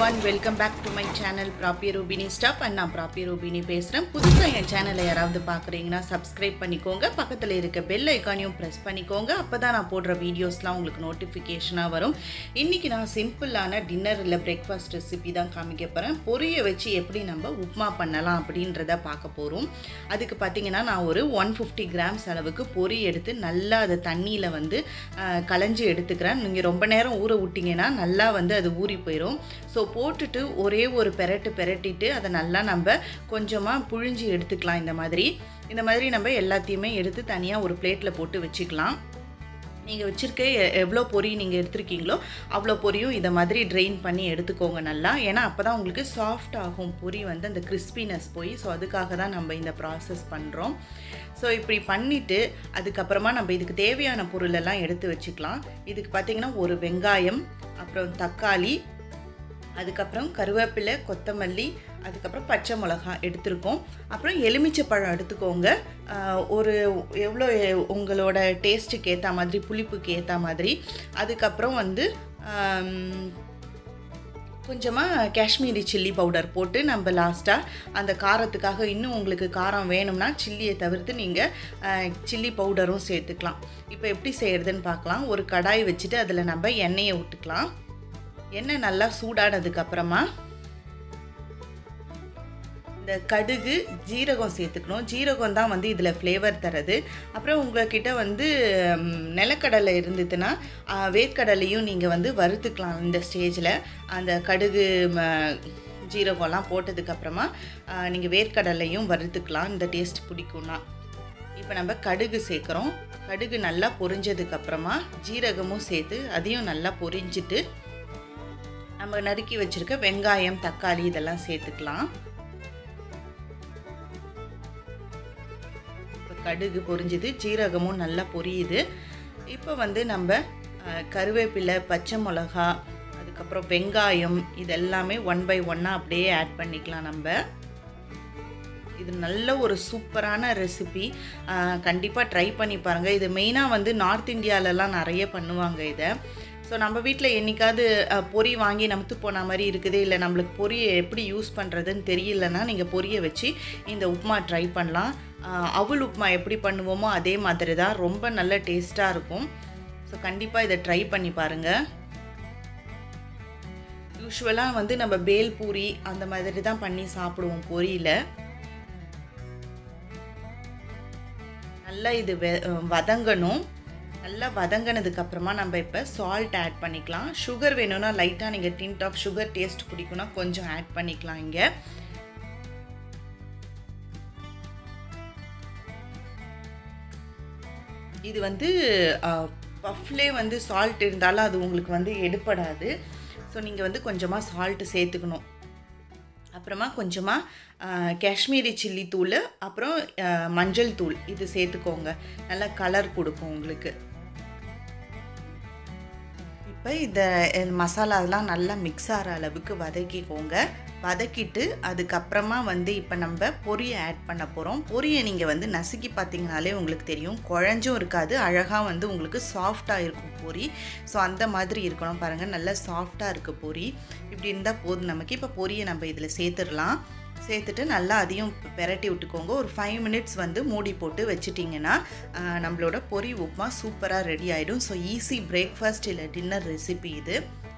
one welcome back to my channel ப்ராப்பிய ரூபினி stop and நான் ப்ராப்பிய ரூபினி பேசுகிறேன் புதுசாக என் சேனலை யாராவது பார்க்குறீங்கன்னா சப்ஸ்கிரைப் பண்ணிக்கோங்க பக்கத்தில் இருக்க பெல் ஐக்கானையும் ப்ரெஸ் பண்ணிக்கோங்க அப்போ தான் நான் போடுற வீடியோஸ்லாம் உங்களுக்கு நோட்டிஃபிகேஷனாக வரும் இன்றைக்கி நான் சிம்பிளான டின்னர் இல்லை பிரேக்ஃபாஸ்ட் ரெசிபி தான் காமிக்க போகிறேன் பொரியை வச்சு எப்படி நம்ம உப்மா பண்ணலாம் அப்படின்றத பார்க்க போகிறோம் அதுக்கு பார்த்தீங்கன்னா நான் ஒரு ஒன் ஃபிஃப்டி கிராம்ஸ் அளவுக்கு பொரி எடுத்து நல்லா அதை தண்ணியில் வந்து ஆஹ், களைஞ்சி எடுத்துக்கிறேன் நீங்கள் ரொம்ப நேரம் ஊற விட்டிங்கன்னா நல்லா வந்து அது ஊறி போயிடும் ஸோ போட்டுட்டு ஒரே ஒரு பெரட்டு பெரட்டிட்டு அதை நல்லா நம்ம கொஞ்சமாக புழிஞ்சி எடுத்துக்கலாம் இந்த மாதிரி இந்த மாதிரி நம்ம எல்லாத்தையுமே எடுத்து தனியாக ஒரு பிளேட்டில் போட்டு வச்சுக்கலாம் நீங்கள் வச்சுருக்க எ- எவ்வளோ பொரி நீங்கள் எடுத்திருக்கீங்களோ அவ்வளோ பொரியும் இதை மாதிரி ட்ரெயின் பண்ணி எடுத்துக்கோங்க நல்லா ஏன்னா அப்போ தான் உங்களுக்கு சாஃப்ட் ஆகும் பொரி வந்து அந்த கிறிஸ்பினஸ் போய் ஸோ அதுக்காக தான் நம்ம இந்த ப்ராசஸ் பண்ணுறோம் ஸோ இப்படி பண்ணிவிட்டு அதுக்கப்புறமா நம்ம இதுக்கு தேவையான பொருளெல்லாம் எடுத்து வச்சுக்கலாம் இதுக்கு பார்த்திங்கன்னா ஒரு வெங்காயம் அப்புறம் தக்காளி அதுக்கப்புறம் கருவேப்பிலை கொத்தமல்லி அதுக்கப்புறம் பச்சை மிளகா எடுத்திருக்கோம் அப்புறம் எலுமிச்சை பழம் எடுத்துக்கோங்க ஆஹ் ஒரு எவ்வளோ உங்களோட டேஸ்ட்டுக்கு ஏற்ற மாதிரி புளிப்புக்கு ஏற்ற மாதிரி அதுக்கப்புறம் வந்து ஆம், கொஞ்சமாக காஷ்மீரி சில்லி பவுடர் போட்டு நம்ம லாஸ்ட்டாக அந்த காரத்துக்காக இன்னும் உங்களுக்கு காரம் வேணும்னா சில்லியை தவிர்த்து நீங்கள் சில்லி பவுடரும் சேர்த்துக்கலாம் இப்போ எப்படி செய்கிறதுன்னு பார்க்கலாம் ஒரு கடாய் வச்சுட்டு அதில் நம்ம எண்ணெயை விட்டுக்கலாம் எண்ணெய் நல்லா சூடானதுக்கு அப்புறமா இந்த கடுகு ஜீரகம் சேர்த்துக்கணும் ஜீரகம் தான் வந்து இதில் ஃப்ளேவர் தரது அப்புறம் உங்ககிட்ட வந்து ம், நிலக்கடலை இருந்ததுன்னா ஆ, வேர்க்கடலையும் நீங்கள் வந்து வறுத்துக்கலாம் இந்த ஸ்டேஜில் அந்த கடுகு ம, ஜீரகம்லாம் போட்டதுக்கப்புறமா நீங்கள் வேர்க்கடலையும் வறுத்துக்கலாம் இந்த டேஸ்ட் பிடிக்கும்னா இப்போ நம்ம கடுகு சேர்க்குறோம் கடுகு நல்லா பொரிஞ்சதுக்கப்புறமா ஜீரகமும் சேர்த்து அதையும் நல்லா பொரிஞ்சிட்டு நம்ம நறுக்கி வச்சுருக்க வெங்காயம் தக்காளி இதெல்லாம் சேர்த்துக்கலாம் இப்போ கடுகு பொரிஞ்சுது ஜீரகமும் நல்லா பொரியுது இப்போ வந்து நம்ம அஹ், கருவேப்பிலை பச்சை மிளகா அதுக்கப்புறம் வெங்காயம் இதெல்லாமே ஒன் பை ஒன்னாக அப்படியே ஆட் பண்ணிக்கலாம் நம்ம இது நல்ல ஒரு சூப்பரான ரெசிபி கண்டிப்பாக ட்ரை பண்ணி பாருங்கள் இது மெயினாக வந்து நார்த் இந்தியாலலாம் நிறைய பண்ணுவாங்க இதை ஸோ நம்ம வீட்டில் என்னைக்காவது அஹ், பொரி வாங்கி நமத்து போன மாதிரி இருக்குது இல்லை நம்மளுக்கு பொரியை எப்படி யூஸ் பண்ணுறதுன்னு தெரியலன்னா நீங்கள் பொரியை வச்சு இந்த உப்புமா ட்ரை பண்ணலாம் அஹ், அவல் உப்புமா எப்படி பண்ணுவோமோ அதே மாதிரி தான் ரொம்ப நல்ல டேஸ்ட்டாக இருக்கும் ஸோ கண்டிப்பாக இதை ட்ரை பண்ணி பாருங்கள் யூஸ்வலாக வந்து நம்ம பேல் பூரி அந்த மாதிரி தான் பண்ணி சாப்பிடுவோம் பொரியில் நல்லா இது வெ- வதங்கணும் நல்லா வதங்கினதுக்கு அப்புறமா நம்ம இப்போ சால்ட் ஆட் பண்ணிக்கலாம் சுகர் வேணும்னா லைட்டாக நீங்கள் டிண்ட் ஆஃப் சுகர் டேஸ்ட் பிடிக்கும்னா கொஞ்சம் ஆட் பண்ணிக்கலாம் இங்கே இது வந்து பஃப்லே வந்து சால்ட் இருந்தாலும் அது உங்களுக்கு வந்து எடுப்படாது ஸோ நீங்கள் வந்து கொஞ்சமாக சால்ட்டு சேர்த்துக்கணும் அப்புறமா கொஞ்சமாக காஷ்மீரி சில்லி தூள் அப்புறம் அஹ், மஞ்சள் தூள் இது சேர்த்துக்கோங்க நல்லா கலர் கொடுக்கும் உங்களுக்கு இப்போ இந்த அஹ், மசாலாலாம் நல்லா மிக்ஸ் ஆகிற அளவுக்கு வதக்கிக்கோங்க வதக்கிட்டு அதுக்கப்புறமா வந்து இப்போ நம்ம பொரியை ஆட் பண்ண போகிறோம் பொரியை நீங்கள் வந்து நசுக்கி பார்த்தீங்கனாலே உங்களுக்கு தெரியும் குழஞ்சும் இருக்காது அழகாக வந்து உங்களுக்கு சாஃப்டாக இருக்கும் பொரி ஸோ அந்த மாதிரி இருக்கணும் பாருங்கள் நல்லா சாஃப்டாக இருக்குது பொரி இப்படி இருந்தால் போதும் நமக்கு இப்போ பொரியை நம்ம இதில் சேர்த்துடலாம் சேர்த்துட்டு நல்லா அதையும் பெரட்டி விட்டுக்கோங்க ஒரு ஃபைவ் மினிட்ஸ் வந்து மூடி போட்டு வச்சிட்டிங்கன்னா ஆஹ், நம்மளோட பொரி உப்புமா சூப்பராக ரெடி ஆகிடும் ஸோ ஈஸி பிரேக்ஃபாஸ்ட் இல்லை டின்னர் ரெசிபி இது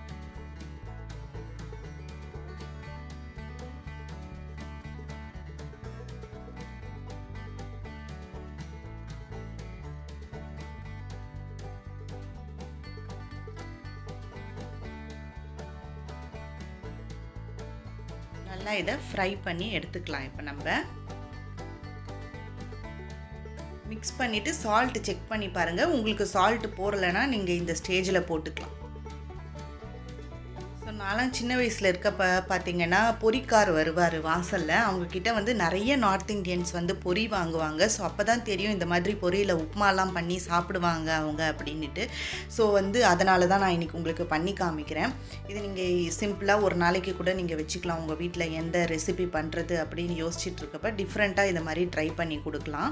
நல்லா இதை ஃப்ரை பண்ணி எடுத்துக்கலாம் இப்போ நம்ம மிக்ஸ் பண்ணிவிட்டு சால்ட் செக் பண்ணி பாருங்கள் உங்களுக்கு சால்ட் போடலைன்னா நீங்கள் இந்த ஸ்டேஜில் போட்டுக்கலாம் ஸோ நான்லாம் சின்ன வயசில் இருக்கப்ப பார்த்தீங்கன்னா பொரிக்கார் வருவார் வாசலில் அவங்கக்கிட்ட வந்து நிறைய நார்த் இந்தியன்ஸ் வந்து பொரி வாங்குவாங்க ஸோ அப்போ தான் தெரியும் இந்த மாதிரி பொரியில் உப்புமாலாம் பண்ணி சாப்பிடுவாங்க அவங்க அப்படின்ட்டு ஸோ வந்து அதனால தான் நான் இன்றைக்கி உங்களுக்கு பண்ணி காமிக்கிறேன் இது நீங்கள் சிம்பிளாக ஒரு நாளைக்கு கூட நீங்கள் வச்சுக்கலாம் உங்கள் வீட்டில் எந்த ரெசிபி பண்ணுறது அப்படின்னு யோசிச்சுட்டு இருக்கப்ப டிஃப்ரெண்ட்டாக இந்த மாதிரி ட்ரை பண்ணி கொடுக்கலாம்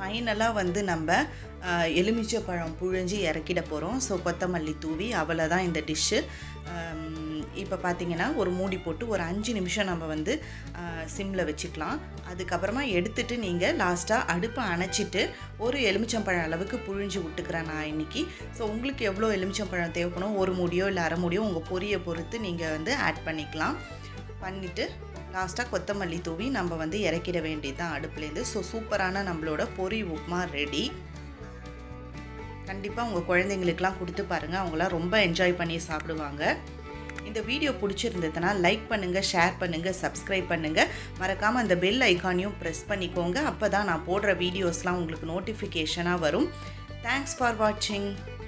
ஃபைனலாக வந்து நம்ம ஆஹ், எலுமிச்சை பழம் புழிஞ்சு இறக்கிட போகிறோம் ஸோ கொத்தமல்லி தூவி அவ்வளோதான் இந்த டிஷ்ஷு இப்போ பார்த்தீங்கன்னா ஒரு மூடி போட்டு ஒரு அஞ்சு நிமிஷம் நம்ம வந்து சிம்மில் வச்சுக்கலாம் அதுக்கப்புறமா எடுத்துட்டு நீங்கள் லாஸ்ட்டாக அடுப்பை அணைச்சிட்டு ஒரு எலுமிச்சம்பழம் அளவுக்கு புழிஞ்சு விட்டுக்கிறேன் நான் இன்னைக்கு ஸோ உங்களுக்கு எவ்வளோ எலுமிச்சம்பழம் தேவைப்படும் ஒரு மூடியோ இல்லை அரை மூடியோ உங்கள் பொரியை பொறுத்து நீங்கள் வந்து ஆட் பண்ணிக்கலாம் பண்ணிவிட்டு லாஸ்ட்டாக கொத்தமல்லி தூவி நம்ம வந்து இறக்கிட வேண்டியது தான் அடுப்புலேருந்து ஸோ சூப்பரான நம்மளோட பொரி உப்புமா ரெடி கண்டிப்பாக உங்கள் குழந்தைங்களுக்கெல்லாம் கொடுத்து பாருங்கள் அவங்களாம் ரொம்ப என்ஜாய் பண்ணி சாப்பிடுவாங்க இந்த வீடியோ பிடிச்சிருந்ததுன்னா லைக் பண்ணுங்கள் ஷேர் பண்ணுங்கள் சப்ஸ்கிரைப் பண்ணுங்கள் மறக்காமல் அந்த பெல் ஐக்கானையும் ப்ரெஸ் பண்ணிக்கோங்க அப்போ தான் நான் போடுற வீடியோஸ்லாம் உங்களுக்கு நோட்டிஃபிகேஷனாக வரும் தேங்க்ஸ் ஃபார் வாட்சிங்